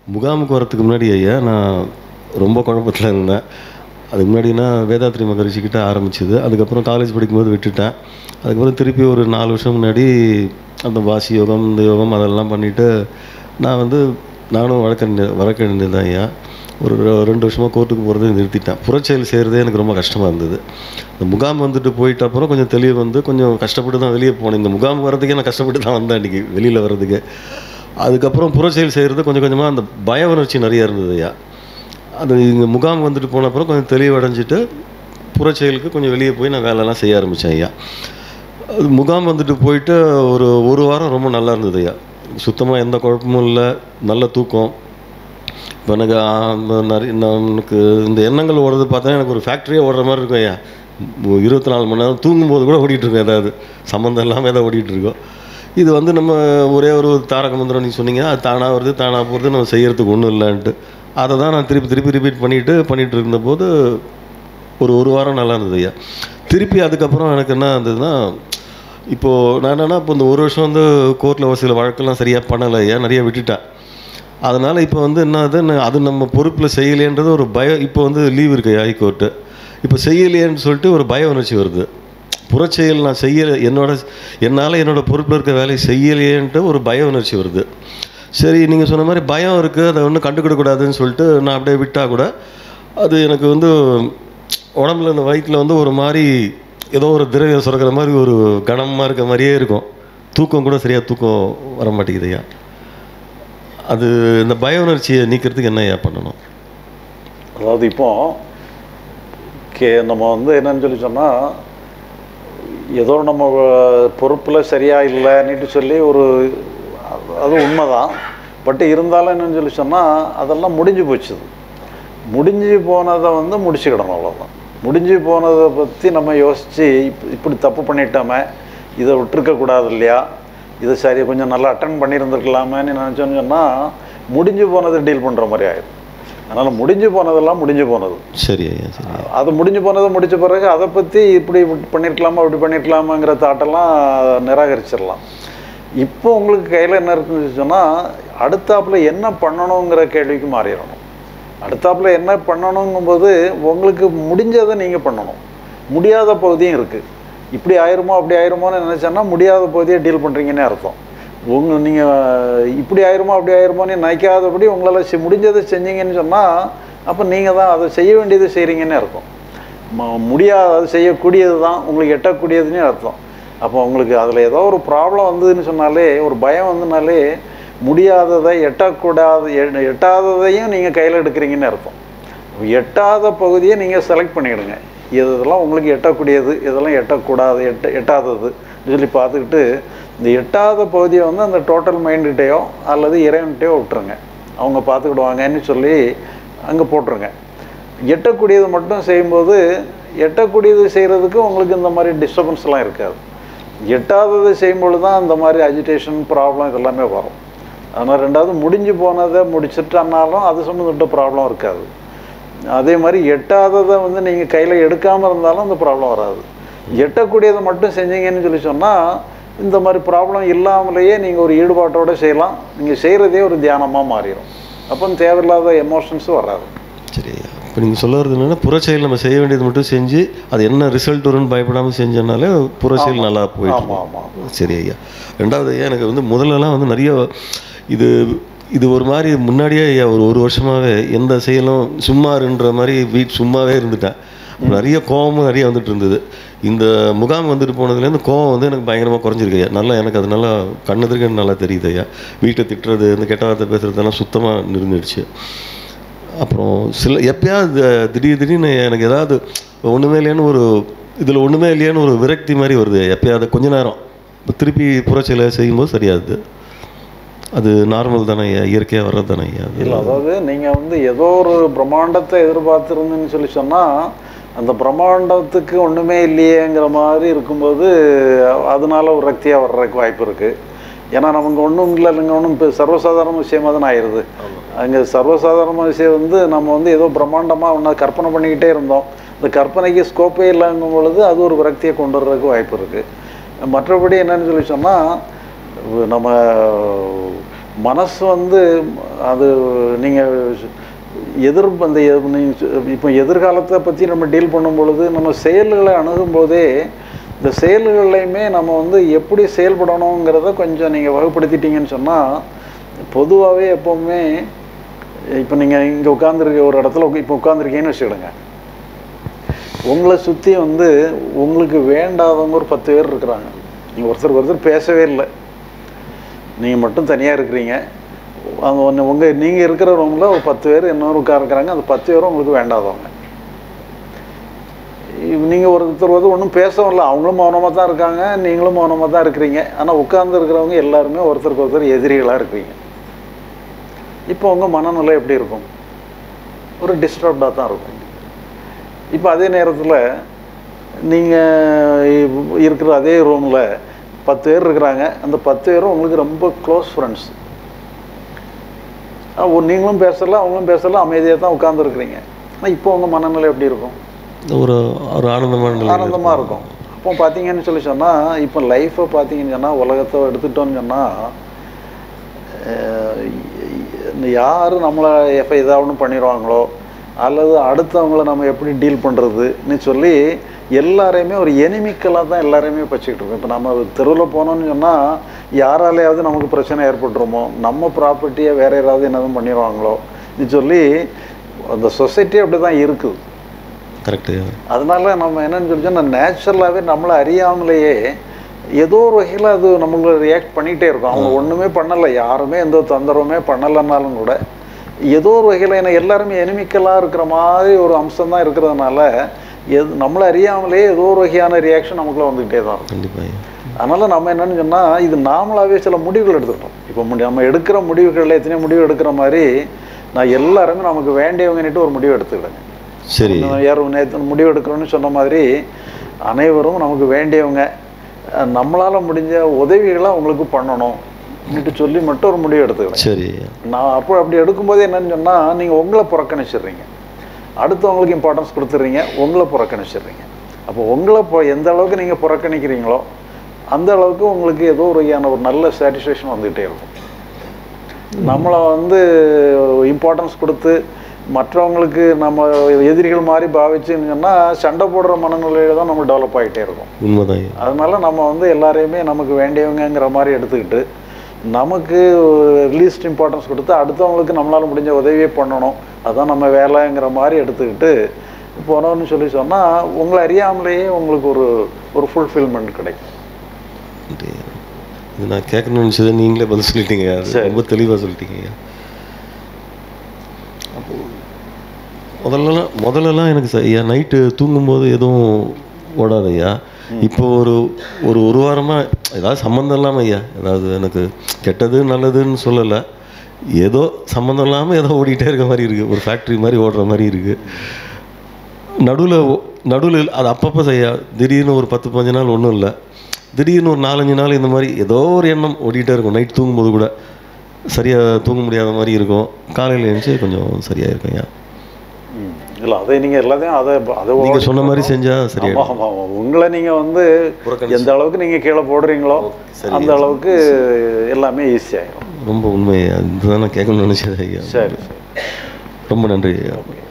முகாமுக்கு வரத்துக்கு முன்னாடி ஐயா நான் ரொம்ப குழப்பத்தில் இருந்தேன் அதுக்கு முன்னாடினா வேதாத்ரி மகரிஷி கிட்ட ஆரம்பிச்சது அதுக்கப்புறம் காலேஜ் படிக்கும்போது விட்டுட்டேன் அதுக்கப்புறம் திருப்பி ஒரு நாலு வருஷம் முன்னாடி அந்த வாசி யோகம் இந்த யோகம் அதெல்லாம் பண்ணிவிட்டு நான் வந்து நானும் வழக்கறிஞர் வழக்கறிஞர் தான் ஐயா ஒரு ரெ- ரெண்டு வருஷமாக கோர்ட்டுக்கு போகிறத நிறுத்திட்டேன் புறச்செயல் செய்கிறதே எனக்கு ரொம்ப கஷ்டமாக இருந்தது இந்த முகாம் வந்துட்டு போயிட்ட அப்புறம் கொஞ்சம் தெளிவு வந்து கொஞ்சம் கஷ்டப்பட்டு தான் வெளியே போனேன் இந்த முகாம் வர்றதுக்கே நான் கஷ்டப்பட்டு தான் வந்தேன் அன்றைக்கி வெளியில் வர்றதுக்கு அதுக்கப்புறம் புறச்செயல் செய்கிறது கொஞ்சம் கொஞ்சமாக அந்த பய உணர்ச்சி நிறைய இருந்தது ஐயா அது இங்கே முகாம் வந்துட்டு போன அப்புறம் கொஞ்சம் தெளிவடைஞ்சிட்டு புறச்செயலுக்கு கொஞ்சம் வெளியே போய் நான் வேலைலாம் செய்ய ஆரம்பித்தேன் ஐயா அது முகாம் வந்துட்டு போயிட்டு ஒரு ஒரு வாரம் ரொம்ப நல்லா இருந்தது ஐயா சுத்தமாக எந்த குழப்பமும் இல்லை நல்ல தூக்கம் இப்போ எனக்கு ஆ, இந்த நிறைய நமக்கு இந்த எண்ணங்கள் ஓடுறது பார்த்தா எனக்கு ஒரு ஃபேக்ட்ரியே ஓடுற மாதிரி இருக்கும் ஐயா மு- இருபத்தி நாலு மணி நேரம் தூங்கும்போது கூட ஓடிட்டு இருக்கும் ஏதாவது சம்மந்தம் இல்லாமல் ஏதாவது ஓடிட்டு இருக்கோம் இது வந்து நம்ம ஒரே ஒரு தாரக மந்திரம் நீங்கள் சொன்னீங்க அது தானாக வருது தானாக போகிறது நம்ம செய்யறதுக்கு ஒன்றும் இல்லைன்ட்டு அதை தான் நான் திருப்பி திருப்பி ரிப்பீட் பண்ணிட்டு பண்ணிட்டு இருந்தபோது ஒரு ஒரு வாரம் நல்லா இருந்தது ஐயா திருப்பி அதுக்கப்புறம் எனக்கு என்ன இருந்ததுன்னா இப்போது நான் என்னென்னா இப்போ இந்த ஒரு வருஷம் வந்து கோர்ட்டில் ஒரு சில வழக்கெல்லாம் சரியாக பண்ணலை ஐயா நிறைய விட்டுட்டேன் அதனால் இப்போ வந்து என்ன ஆகுது நான் அது நம்ம பொறுப்பில் செய்யலைன்றது ஒரு பயம் இப்போ வந்து லீவ் இருக்கு ஹைகோர்ட்டு இப்போ செய்யலையேன்னு சொல்லிட்டு ஒரு பய உணர்ச்சி வருது புறச்செயல் நான் செய்யலை என்னோட என்னால் என்னோட பொறுப்பில் இருக்க வேலையை செய்யலையேன்ட்டு ஒரு பய உணர்ச்சி வருது சரி நீங்கள் சொன்ன மாதிரி பயம் இருக்குது அதை ஒன்றும் கண்டுக்கிடக்கூடாதுன்னு சொல்லிட்டு நான் அப்படியே விட்டால் கூட அது எனக்கு வந்து உடம்புல இந்த வயிற்றில் வந்து ஒரு மாதிரி ஏதோ ஒரு திரவியம் சுரக்கிற மாதிரி ஒரு கனமாக இருக்க மாதிரியே இருக்கும் தூக்கம் கூட சரியாக தூக்கம் வர மாட்டேங்குது ஐயா அது இந்த பய உணர்ச்சியை நீக்கிறதுக்கு என்ன ஐயா பண்ணணும் அதாவது இப்போ கே நம்ம வந்து என்னன்னு சொல்லி சொன்னால் ஏதோ நம்ம பொறுப்பில் சரியா இல்லைன்னுட்டு சொல்லி ஒரு அது- அது உண்மைதான் பட் இருந்தாலும் என்னன்னு சொல்லி சொன்னால் அதெல்லாம் முடிஞ்சு போச்சுது முடிஞ்சு போனதை வந்து முடிச்சுக்கிடணும் அவ்வளோதான் முடிஞ்சு போனதை பற்றி நம்ம யோசித்து இப் இப்படி தப்பு பண்ணிட்டோமே இதை விட்டுருக்க கூடாது இல்லையா இதை சரி கொஞ்சம் நல்லா அட்டன் பண்ணியிருந்துருக்கலாமேன்னு நினச்சோன்னு சொன்னால் முடிஞ்சு போனதை டீல் பண்ணுற மாதிரி ஆயிடும் அதனால் முடிஞ்சு போனதெல்லாம் முடிஞ்சு போனது சரி ஐயா சரி ஐயா. அது முடிஞ்சு போனதை முடிச்ச பிறகு அதை பற்றி இப்படி இப்படி பண்ணியிருக்கலாமா இப்படி பண்ணியிருக்கலாமாங்கிற தாட்டெல்லாம் நிராகரிச்சிடலாம் இப்போ உங்களுக்கு கையில் என்ன இருக்குன்னு சொன்னால் அடுத்தாப்புல என்ன பண்ணணுங்கிற கேள்விக்கு மாறிடணும் அடுத்தாப்புல என்ன பண்ணணுங்கும்போது உங்களுக்கு முடிஞ்சதை நீங்கள் பண்ணணும் முடியாத பகுதியும் இருக்குது இப்படி ஆயிருமோ அப்படி ஆயிருமோன்னு நினச்சோன்னா முடியாத பகுதியை டீல் பண்ணுறீங்கன்னே அர்த்தம் உங்க நீங்கள் இப்படி ஆயிருமோ அப்படி ஆயிருமோன்னு நினைக்காதபடி உங்களால் செ- முடிஞ்சதை செஞ்சீங்கன்னு சொன்னால் அப்போ நீங்கள் தான் அதை செய்ய வேண்டியது செய்கிறீங்கன்னே அர்த்தம் ம- முடியாத அது செய்யக்கூடியது தான் உங்களுக்கு எட்டக்கூடியதுன்னு அர்த்தம் அப்போ உங்களுக்கு அதில் ஏதோ ஒரு ப்ராப்ளம் வந்ததுன்னு சொன்னாலே ஒரு பயம் வந்துனாலே முடியாததை எட்டக்கூடாத எ- எட்டாததையும் நீங்கள் கையில் எடுக்கிறீங்கன்னு அர்த்தம் எட்டாத பகுதியை நீங்கள் செலக்ட் பண்ணிடுங்க இது இதெல்லாம் உங்களுக்கு எட்டக்கூடியது இதெல்லாம் எட்டக்கூடாது எட்ட எட்டாதது சொல்லி பார்த்துக்கிட்டு இந்த எட்டாத பகுதியை வந்து அந்த டோட்டல் மைண்டுகிட்டேயோ அல்லது இறைவன்கிட்டயோ விட்டுருங்க அவங்க பார்த்துக்கிடுவாங்கன்னு சொல்லி அங்கே போட்டுருங்க எட்டக்கூடியது மட்டும் செய்யும்போது எட்டக்கூடியது செய்கிறதுக்கு உங்களுக்கு இந்த மாதிரி டிஸ்டர்பன்ஸ்லாம் இருக்காது எட்டாததை செய்யும்பொழுது தான் இந்த மாதிரி அஜிடேஷன் ப்ராப்ளம் இதெல்லாமே வரும் அதனால் ரெண்டாவது முடிஞ்சு போனதை முடிச்சிட்டானாலும் அது சம்மந்தப்பட்ட ப்ராப்ளம் இருக்காது அதே மாதிரி எட்டாததை வந்து நீங்கள் கையில் எடுக்காமல் இருந்தாலும் அந்த ப்ராப்ளம் வராது எட்டக்கூடியதை மட்டும் செஞ்சீங்கன்னு சொல்லி சொன்னால் இந்த மாதிரி ப்ராப்ளம் இல்லாமலேயே நீங்கள் ஒரு ஈடுபாட்டோட செய்யலாம் நீங்கள் செய்கிறதே ஒரு தியானமாக மாறிடும் அப்போ தேவையில்லாத எமோஷன்ஸும் வராது சரி ஐயா இப்போ நீங்கள் சொல்ல வரது என்னன்னா புறச்செயல் நம்ம செய்ய வேண்டியது மட்டும் செஞ்சு அது என்ன ரிசல்ட் வரும்னு பயப்படாமல் செஞ்சனாலே புறச்செயல் நல்லா போயிட்டு ஆமாம் இருக்கும். ஆமாம் சரி ஐயா ரெண்டாவது ஐயா எனக்கு வந்து முதல்லலாம் வந்து நிறைய இது இது ஒரு மாதிரி முன்னாடியே ஐயா ஒரு ஒரு வருஷமாகவே எந்த செயலும் சும்மாருன்ற மாதிரி வீட் சும்மாவே இருந்துட்டேன் நிறைய கோவமும் நிறைய வந்துட்டு இருந்தது இந்த முகாம் வந்துட்டு போனதுலேருந்து கோவம் வந்து எனக்கு பயங்கரமாக குறைஞ்சிருக்கு ஐயா நல்லா எனக்கு அது நல்லா கண்ணெதிர்க்க நல்லா தெரியுது ஐயா வீட்டை திட்டுறது இந்த கெட்ட வார்த்தை பேசுறதெல்லாம் சுத்தமாக நிறுந்துடுச்சு அப்புறம் சில எப்பயாவது திடீர் திடீர்னு எனக்கு ஏதாவது ஒன்றுமே இல்லையான்னு ஒரு இதில் ஒன்றுமே இல்லையான்னு ஒரு விரக்தி மாதிரி வருது எப்பயாவது கொஞ்ச நேரம் இப்போ திருப்பி புறச்செயலை செய்யும்போது சரியாகுது அது நார்மல் தானே ஐயா இயற்கையாக வர்றது தானே ஐயா அது இல்லை அதாவது நீங்கள் வந்து ஏதோ ஒரு பிரம்மாண்டத்தை எதிர்பார்த்துருந்தீங்கன்னு சொல்லி சொன்னால் அந்த பிரம்மாண்டத்துக்கு ஒன்றுமே இல்லையேங்கிற மாதிரி இருக்கும்போது அதனால ஒரு ரக்தியாக வர்றதுக்கு வாய்ப்பு இருக்குது ஏன்னா நமக்கு ஒன்றும் இல்லை இல்லைங்க ஒன்றும் இப்போ சர்வசாதாரண விஷயமா தானே ஆயிடுது அங்கே சர்வசாதாரண விஷயம் வந்து நம்ம வந்து ஏதோ பிரம்மாண்டமாக ஒன்றா கற்பனை பண்ணிக்கிட்டே இருந்தோம் இந்த கற்பனைக்கு ஸ்கோப்பே இல்லைங்கும் பொழுது அது ஒரு விரக்தியை கொண்டு வர்றதுக்கு வாய்ப்பு இருக்குது மற்றபடி என்னன்னு சொல்லி சொன்னால் நம்ம மனசு வந்து அது நீங்கள் எதிர் அந்த எ- நீங்க சொ- இப்போ எதிர்காலத்தை பற்றி நம்ம டீல் பண்ணும் பொழுது நம்ம செயல்களை அணுகும் போதே இந்த செயல்கள்லையுமே நம்ம வந்து எப்படி செயல்படணுங்கிறத கொஞ்சம் நீங்கள் வகைப்படுத்திட்டீங்கன்னு சொன்னால் பொதுவாகவே எப்போவுமே இப்போ நீங்கள் இங்கே உட்காந்துருக்க ஒரு இடத்துல உக்க- இப்போ உட்காந்துருக்கீங்கன்னு வச்சுக்கிடுங்க உங்களை சுற்றி வந்து உங்களுக்கு வேண்டாதவங்க ஒரு பத்து பேர் இருக்கிறாங்க நீங்கள் ஒருத்தருக்கு ஒருத்தர் பேசவே இல்லை நீங்கள் மட்டும் தனியாக இருக்கிறீங்க அவங்க ஒன்று உங்கள் நீங்கள் இருக்கிற ரூமில் ஒரு பத்து பேர் இன்னொரு உட்கார இருக்கிறாங்க அந்த பத்து பேரும் உங்களுக்கு வேண்டாதவங்க நீங்கள் ஒருத்தர் வந்து ஒன்றும் பேசவும் இல்லை அவங்களும் மௌனமாக தான் இருக்காங்க நீங்களும் மௌனமாக தான் இருக்கிறீங்க ஆனால் உட்கார்ந்து இருக்கிறவங்க எல்லாருமே ஒருத்தருக்கு ஒருத்தர் எதிரிகளாக இருக்கிறீங்க இப்போ உங்கள் மனநிலை எப்படி இருக்கும் ஒரு டிஸ்டர்ப்டாக தான் இருக்கும் இப்போ அதே நேரத்தில் நீங்கள் இருக்கிற அதே ரூமில் பத்து பேர் இருக்கிறாங்க அந்த பத்து பேரும் உங்களுக்கு ரொம்ப க்ளோஸ் ஃப்ரெண்ட்ஸ் நீங்களும் பேசல அவங்களும் பேசல அமைதியாக தான் உட்காந்துருக்குறீங்க ஆனால் இப்போ உங்கள் மனநிலை எப்படி இருக்கும் ஒரு ஒரு ஆனந்தமான நிலையில ஆனந்தமாக இருக்கும் அப்போ பார்த்தீங்கன்னு சொல்லி சொன்னால் இப்போ லைஃப்பை பார்த்தீங்கன்னு சொன்னால் உலகத்தை எடுத்துட்டோம்னு சொன்னால் யார் நம்மளை எப்போ ஏதாவது ஒன்று பண்ணிடுவாங்களோ அல்லது அடுத்தவங்கள நம்ம எப்படி டீல் பண்ணுறதுன்னு சொல்லி எல்லாரையுமே ஒரு எனிமிக்கலாக தான் எல்லாரையுமே வச்சுக்கிட்டு இருக்கோம் இப்போ நம்ம தெருவில் போனோம்னு சொன்னால் யாராலையாவது நமக்கு பிரச்சனை ஏற்பட்டுருமோ நம்ம ப்ராப்பர்ட்டியை வேற யாராவது என்னதும் பண்ணிடுவாங்களோன்னு சொல்லி அந்த சொசைட்டி அப்படி தான் இருக்குது கரெக்டு அதனால நம்ம என்னன்னு சொல்லி சொன்னால் நேச்சுரலாகவே நம்மளை அறியாமலேயே ஏதோ ஒரு வகையில் அது நம்மள ரியாக்ட் பண்ணிகிட்டே இருக்கும் அவங்க ஒன்றுமே பண்ணலை யாருமே எந்த தொந்தரவுமே பண்ணலைன்னாலும் கூட ஏதோ ஒரு வகையில் ஏன்னா எல்லாருமே எனிமிக்கலாக இருக்கிற மாதிரி ஒரு அம்சம் தான் இருக்கிறதுனால எது நம்மளை அறியாமலே ஏதோ ஒரு வகையான ரியாக்ஷன் நமக்குள்ள வந்துக்கிட்டே தான் இருக்கும் கண்டிப்பாக ஐயா அதனால் நம்ம என்னன்னு சொன்னால் இது நாமளாகவே சில முடிவுகள் எடுத்துக்கிட்டோம் இப்போ முடி- நம்ம எடுக்கிற முடிவுகளில் எத்தனையோ முடிவு எடுக்கிற மாதிரி நான் எல்லாருமே நமக்கு வேண்டியவங்கன்னுட்டு ஒரு முடிவு எடுத்துக்கிடுங்க சரி நம்ம யாரும் நேற்று முடிவு எடுக்கிறோன்னு சொன்ன மாதிரி அனைவரும் நமக்கு வேண்டியவங்க அஹ் நம்மளால முடிஞ்ச உதவிகளை அவங்களுக்கு பண்ணணும் சொல்லி மட்டும் ஒரு முடிவு எடுத்துக்கிறேன் சரி ஐயா நான் அப்போ அப்படி எடுக்கும்போது என்னன்னு சொன்னால் நீங்கள் உங்களை புறக்கணிச்சிடுறீங்க அடுத்தவங்களுக்கு இம்பார்ட்டன்ஸ் கொடுத்துட்றீங்க உங்களை புறக்கணிச்சிடுறீங்க அப்போ உங்களை இப்போ எந்த அளவுக்கு நீங்கள் புறக்கணிக்கிறீங்களோ அந்த அளவுக்கு உங்களுக்கு ஏதோ ஒரு வகையான ஒரு நல்ல சாட்டிஸ்ஃபேக்ஷன் வந்துகிட்டே இருக்கும் நம்மளை வந்து இம்பார்ட்டன்ஸ் கொடுத்து மற்றவங்களுக்கு நம்ம எதிரிகள் மாதிரி பாவிச்சுன்னு சொன்னால் சண்டை போடுற மனநிலையில தான் நம்ம டெவலப் ஆகிட்டே இருக்கும் உண்மைதான் ஐயா அதனால நம்ம வந்து எல்லாரையுமே நமக்கு வேண்டியவங்கங்கிற மாதிரி எடுத்துக்கிட்டு நமக்கு லீஸ்ட் இம்பார்ட்டன்ஸ் கொடுத்து அடுத்தவங்களுக்கு நம்மளால் முடிஞ்ச உதவியே பண்ணணும் அதான் நம்ம வேலைங்கிற மாதிரி எடுத்துக்கிட்டு போனோம்னு சொல்லி சொன்னால் உங்களை அறியாமலேயே உங்களுக்கு ஒரு ஒரு ஃபுல்ஃபில்மெண்ட் கிடைக்கும் நன்றி ஐயா. இது நான் கேட்கணும்னு நினச்சதை நீங்களே பதில் சொல்லிட்டீங்க ஐயா. அது சரி. ரொம்ப தெளிவாக சொல்லிட்டீங்க ஐயா. அப்போ முதல்லலாம் முதல்லலாம் எனக்கு ச- ஐயா நைட்டு தூங்கும்போது எதுவும் ஓடாது ஐயா இப்போ ஒரு ஒரு ஒரு வாரமாக ஏதாவது சம்மந்தம் இல்லாமல் ஐயா ஏதாவது எனக்கு கெட்டது நல்லதுன்னு சொல்லலை ஏதோ சம்மந்தம் இல்லாமல் ஏதோ ஓடிட்டே இருக்க மாதிரி இருக்குது ஒரு ஃபேக்ட்ரி மாதிரி ஓடுற மாதிரி இருக்குது நடுவில் நடுவில் அது அப்பப்போ செய்ய திடீர்னு ஒரு பத்து பதினஞ்சு நாள் ஒன்றும் இல்லை திடீர்னு ஒரு நாலஞ்சு நாள் இந்த மாதிரி ஏதோ ஒரு எண்ணம் ஓடிட்டே இருக்கும் நைட் தூங்கும்போது கூட சரியாக தூங்க முடியாத மாதிரி இருக்கும் காலையில் எழுந்துச்சு கொஞ்சம் சரியாக இருக்கும் ஐயா இல்லை அதை நீங்கள் எல்லாத்தையும் அதை அதை நீங்கள் சொன்ன மாதிரி செஞ்சால் சரியா ஆமாம் ஆமாம் ஆமாம் உங்களை நீங்கள் வந்து புறக்கணிச்சு. எந்த அளவுக்கு நீங்கள் கீழே போடுறீங்களோ சரி. அந்த அளவுக்கு எல்லாமே ஈஸியாகிடும் ரொம்ப உண்மை ஐயா இதுதான் நான் கேட்கணும்னு நினச்சது ஐயா சரி சரி ரொம்ப நன்றி ஐயா ஓகே